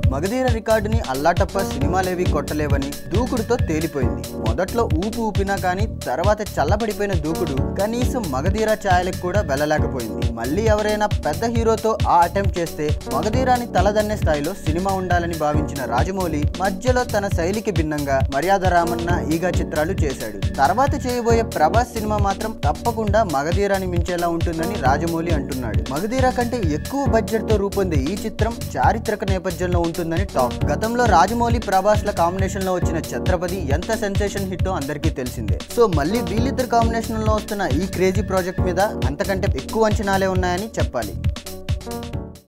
మగధీర రికార్డుని అల్లాటప్ప సినిమాలేవి కొట్టలేవని దూకుడుతో తేలిపోయింది మొదట్లో ఊపు ఊపినా కానీ తర్వాత చల్లబడిపోయిన దూకుడు కనీసం మగధీర ఛాయలకు కూడా వెళ్ళలేకపోయింది మళ్ళీ ఎవరైనా పెద్ద హీరోతో ఆ అటెంప్ట్ చేస్తే మగధీరాని తలదన్నే స్థాయిలో సినిమా ఉండాలని భావించిన రాజమౌళి మధ్యలో తన శైలికి భిన్నంగా మర్యాద రామన్న ఈగా చిత్రాలు చేశాడు తర్వాత చేయబోయే ప్రభాస్ సినిమా మాత్రం తప్పకుండా మగధీరాని మించేలా ఉంటుందని రాజమౌళి అంటున్నాడు మగధీర కంటే ఎక్కువ బడ్జెట్ తో రూపొందే ఈ చిత్రం చారిత్రక నేపథ్యంలో ఉంటుందని టాక్ గతంలో రాజమౌళి ప్రభాస్ ల కాంబినేషన్ లో వచ్చిన ఛత్రపతి ఎంత సెన్సేషన్ హిట్టో అందరికీ తెలిసిందే సో మళ్ళీ వీళ్ళిద్దరు కాంబినేషన్ లో వస్తున్న ఈ క్రేజీ ప్రాజెక్ట్ మీద అంతకంటే ఎక్కువ అంచనాలే ఉన్నాయని చెప్పాలి